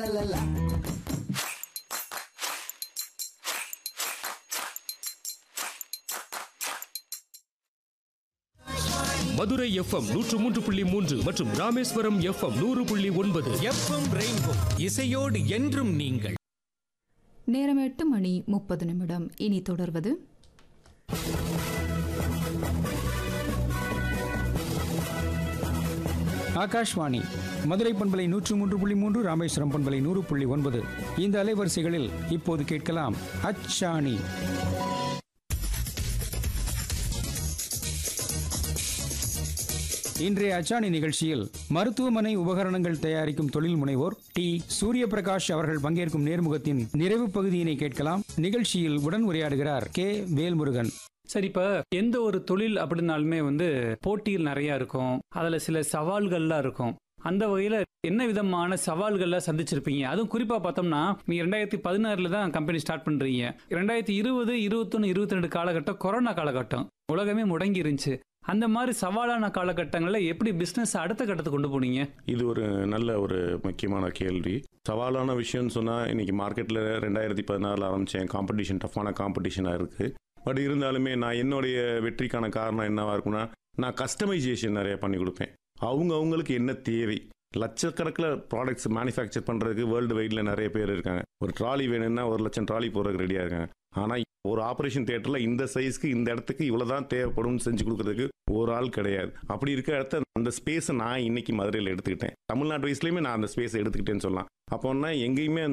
Madurai FM நூற்று மூன்று புள்ளி மூன்று மற்றும் ராமேஸ்வரம் எஃப்எம் நூறு புள்ளி ஒன்பது எஃப்எம் ரெயின்போ இசையோடு என்றும் நீங்கள் நேரம் எட்டு மணி முப்பது நிமிடம் இனி தொடர்வது ஆகாஷ்வாணி மதுரை பண்பலை நூற்று மூன்று புள்ளி மூன்று ராமேஸ்வரம் பண்பலை நூறு புள்ளி ஒன்பது இந்த அலைவரிசைகளில் இப்போது கேட்கலாம் அச்சாணி இன்றைய அச்சாணி நிகழ்ச்சியில் மருத்துவமனை உபகரணங்கள் தயாரிக்கும் தொழில் முனைவோர் டி சூரிய பிரகாஷ் அவர்கள் பங்கேற்கும் நேர்முகத்தின் நிறைவு பகுதியினை கேட்கலாம் நிகழ்ச்சியில் உடன் உரையாடுகிறார் கே வேல்முருகன் சரி இப்ப எந்த ஒரு தொழில் அப்படின்னாலுமே வந்து போட்டிகள் நிறைய இருக்கும் அதுல சில சவால்கள்லாம் இருக்கும் அந்த வகையில என்ன விதமான சவால்கள்லாம் சந்திச்சிருப்பீங்க அதுவும் குறிப்பா பார்த்தோம்னா நீங்க ரெண்டாயிரத்தி பதினாறுல தான் கம்பெனி ஸ்டார்ட் பண்றீங்க ரெண்டாயிரத்தி இருபது இருபத்தொன்னு இருபத்தி ரெண்டு காலகட்டம் கொரோனா காலகட்டம் உலகமே முடங்கி இருந்துச்சு அந்த மாதிரி சவாலான காலகட்டங்கள்ல எப்படி பிசினஸ் அடுத்த கட்டத்துக்கு கொண்டு போனீங்க இது ஒரு நல்ல ஒரு முக்கியமான கேள்வி சவாலான விஷயம்னு சொன்னால் இன்னைக்கு மார்க்கெட்டில் ரெண்டாயிரத்தி பதினாறில் ஆரம்பித்தேன் காம்படிஷன் டஃப்பான காம்படிஷனாக இருக்குது பட் இருந்தாலுமே நான் என்னுடைய வெற்றிக்கான காரணம் என்னவா இருக்கும்னா நான் கஸ்டமைசேஷன் நிறைய பண்ணி கொடுப்பேன் அவங்க அவங்களுக்கு என்ன தேவை லட்சக்கணக்கில் ப்ராடக்ட்ஸ் மேனுஃபேக்சர் பண்ணுறதுக்கு வேர்ல்டு வைடில் நிறைய பேர் இருக்காங்க ஒரு ட்ராலி வேணும்னா ஒரு லட்சம் ட்ராலி போகிறதுக்கு ரெடியாக இருக்காங்க ஆனால் ஒரு ஆப்ரேஷன் தியேட்டரில் இந்த சைஸ்க்கு இந்த இடத்துக்கு இவ்வளோ தான் தேவைப்படும் செஞ்சு கொடுக்கறதுக்கு ஒரு ஆள் கிடையாது அப்படி இருக்க இடத்த அந்த ஸ்பேஸை நான் இன்னைக்கு மதுரையில் எடுத்துக்கிட்டேன் தமிழ்நாடு வயசுலையுமே நான் அந்த ஸ்பேஸை எடுத்துக்கிட்டேன்னு சொல்லலாம் அப்போன்னா எங்கேயுமே